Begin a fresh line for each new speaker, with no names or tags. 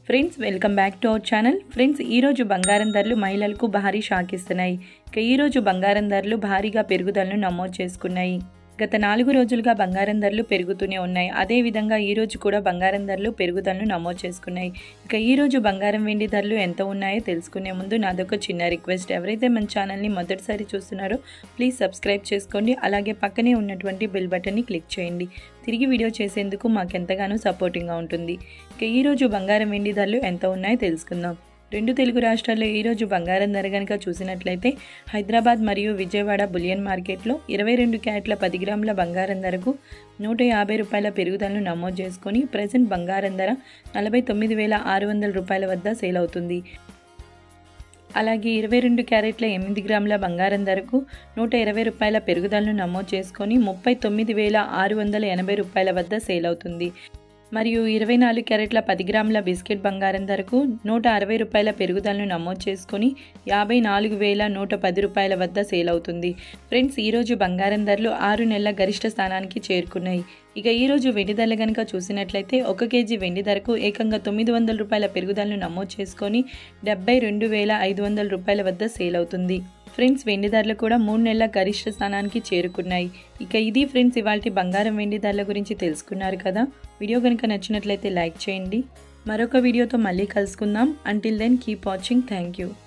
friends welcome back to our channel friends ఈరోజు బంగారం ధరలు మహిళలకు భారీ షాక్ ఇస్తున్నాయి ఇక ఈరోజు బంగారం ధరలు భారీగా పెరుగుదలను నమోదు చేసుకున్నాయి గత నాలుగు రోజులుగా బంగారం ధరలు పెరుగుతూనే ఉన్నాయి అదేవిధంగా ఈరోజు కూడా బంగారం ధరలు పెరుగుదలను నమోదు చేసుకున్నాయి ఇక ఈరోజు బంగారం వెండి ధరలు ఎంత ఉన్నాయో తెలుసుకునే ముందు నాదొక చిన్న రిక్వెస్ట్ ఎవరైతే మన ఛానల్ని మొదటిసారి చూస్తున్నారో ప్లీజ్ సబ్స్క్రైబ్ చేసుకోండి అలాగే పక్కనే ఉన్నటువంటి బెల్ బటన్ని క్లిక్ చేయండి తిరిగి వీడియో చేసేందుకు మాకెంతగానో సపోర్టింగ్గా ఉంటుంది ఇక ఈరోజు బంగారం వెండి ధరలు ఎంత ఉన్నాయో తెలుసుకుందాం రెండు తెలుగు రాష్ట్రాల్లో ఈరోజు బంగారం ధర కనుక చూసినట్లయితే హైదరాబాద్ మరియు విజయవాడ బులియన్ మార్కెట్లో ఇరవై రెండు క్యారెట్ల పది గ్రాముల బంగారం ధరకు నూట యాభై రూపాయల పెరుగుదలను నమోదు చేసుకొని ప్రజెంట్ బంగారం ధర నలభై తొమ్మిది వేల ఆరు వందల రూపాయల వద్ద సేల్ అవుతుంది అలాగే ఇరవై రెండు క్యారెట్ల ఎనిమిది గ్రాముల బంగారం ధరకు నూట ఇరవై రూపాయల పెరుగుదలను నమోదు చేసుకొని ముప్పై తొమ్మిది వేల ఆరు వందల ఎనభై రూపాయల వద్ద సేల్ అవుతుంది మరియు ఇరవై నాలుగు క్యారెట్ల పది గ్రాముల బిస్కెట్ బంగారం ధరకు నూట అరవై రూపాయల పెరుగుదలను నమోదు చేసుకొని యాభై నాలుగు వేల నూట పది రూపాయల వద్ద సేల్ అవుతుంది ఫ్రెండ్స్ ఈరోజు బంగారం ధరలు ఆరు నెలల గరిష్ట స్థానానికి చేరుకున్నాయి ఇక ఈరోజు వెండి ధరలు కనుక చూసినట్లయితే ఒక కేజీ వెండి ధరకు ఏకంగా తొమ్మిది వందల రూపాయల పెరుగుదలను నమోదు చేసుకొని డెబ్బై రెండు వేల ఐదు వందల రూపాయల వద్ద సేల్ అవుతుంది ఫ్రెండ్స్ వెండి ధరలు కూడా మూడు నెలల గరిష్ట స్థానానికి చేరుకున్నాయి ఇక ఇది ఫ్రెండ్స్ ఇవాళ బంగారం వెండి ధరల గురించి తెలుసుకున్నారు కదా వీడియో కనుక నచ్చినట్లయితే లైక్ చేయండి మరొక వీడియోతో మళ్ళీ కలుసుకుందాం until then keep watching thank you